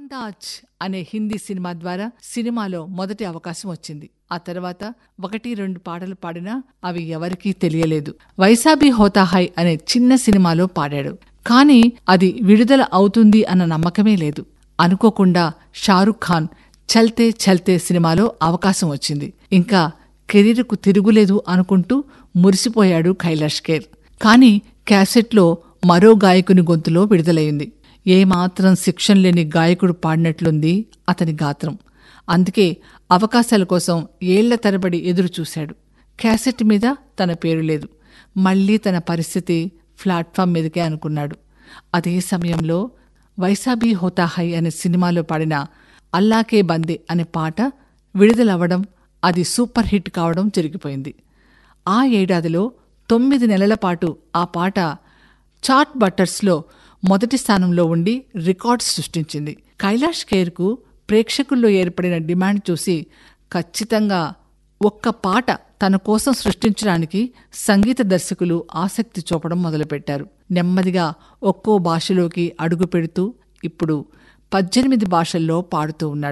సామ్రాజ్ అనే హిందీ సినిమా ద్వారా సినిమాలో మొదటి అవకాశం వచ్చింది ఆ తర్వాత ఒకటి రెండు పాటలు పాడినా అవి ఎవరికీ తెలియలేదు వైసాబీ హోతాహై అనే చిన్న సినిమాలో పాడాడు కానీ అది విడుదల అవుతుంది అన్న నమ్మకమే లేదు అనుకోకుండా షారుఖ్ ఖాన్ చల్తే చల్తే సినిమాలో అవకాశం వచ్చింది ఇంకా కెరీర్కు తిరుగులేదు అనుకుంటూ మురిసిపోయాడు కైలాష్ ఖేర్ కానీ క్యాసెట్లో మరో గాయకుని గొంతులో విడుదలయింది ఏమాత్రం శిక్షణ లేని గాయకుడు పాడినట్లుంది అతని గాత్రం అందుకే అవకాశాల కోసం ఏళ్ల తరబడి ఎదురు చూశాడు క్యాసెట్ మీద తన పేరు లేదు మళ్లీ తన పరిస్థితి ప్లాట్ఫామ్ మీదకే అనుకున్నాడు అదే సమయంలో వైసాబీ హోతాహై అనే సినిమాలో పాడిన అల్లాకే బందే అనే పాట విడుదలవ్వడం అది సూపర్ హిట్ కావడం జరిగిపోయింది ఆ ఏడాదిలో తొమ్మిది నెలల పాటు ఆ పాట చార్ట్ బట్టర్స్లో మొదటి స్థానంలో ఉండి రికార్డ్ సృష్టించింది కైలాష్ ఖేర్కు ప్రేక్షకుల్లో ఏర్పడిన డిమాండ్ చూసి ఖచ్చితంగా ఒక్క పాట తన కోసం సృష్టించడానికి సంగీత దర్శకులు ఆసక్తి చూపడం మొదలుపెట్టారు నెమ్మదిగా ఒక్కో భాషలోకి అడుగు పెడుతూ ఇప్పుడు పద్దెనిమిది భాషల్లో పాడుతూ ఉన్నాడు